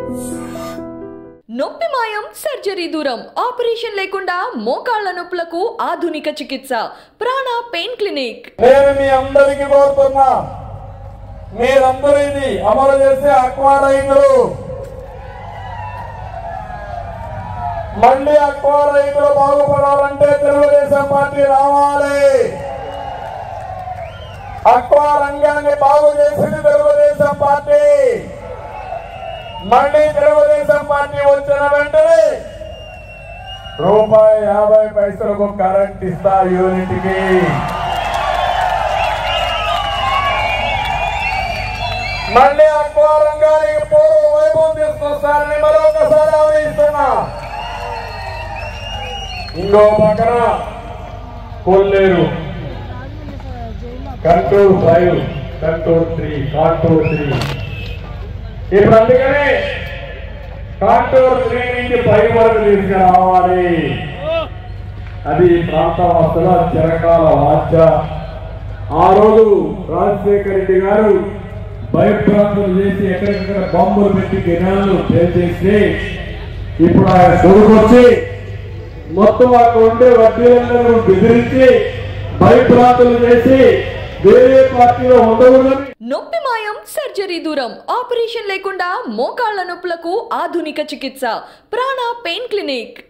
నొప్పి మాయం సర్జరీ దూరం ఆపరేషన్ లేకుండా మోకాళ్ల నొప్పులకు ఆధునిక చికిత్స ప్రాణ పెయిన్ క్లినిక్ నేను మీ అందరికీ కోరుతున్నా మీరందరూ ఇది అమలు చేసే అక్వా రైతులు మళ్ళీ అక్వా రైతులు బాగుపడాలంటే తెలుగుదేశం పార్టీ రావాలి అక్వా రంగాన్ని బాగు చేసింది తెలుగుదేశం పార్టీ మళ్ళీ తెలుగుదేశం పార్టీ వచ్చిన వెంటనే రూపాయి యాభై పైసలకు కరెంట్ ఇస్తా యూనిట్కి మళ్ళీ అక్వా రంగానికి పూర్వ వైభవం తీసుకొస్తారని మరొకసారి ఆలోచిస్తున్నా ఇంకో పక్కన Kolleru contour five contour three contour three ఇప్పుడు అందుకనే కాంటూర్ త్రీ నుంచి ఫైవ్ వరకు తీసుకురావాలి అది ఈ ప్రాంత వాసుల చిరకాల వాచ ఆ రోజు రాజశేఖర రెడ్డి గారు భయప్రాంతం చేసి ఎక్కడెక్కడ బాంబులు పెట్టి గినాలను పేల్చేస్తే ఇప్పుడు ఆయన కొడుకొచ్చి మొత్తం అక్కడ ఉండే వడ్డీలందరూ బెదిరించి భయప్రాంతులు చేసి వేరే పార్టీలో ఉండకూడదని నొప్పి మాయం సర్జరీ దూరం ఆపరేషన్ లేకుండా మోకాళ్ల నొప్పులకు ఆధునిక చికిత్స ప్రాణ పెయిన్ క్లినిక్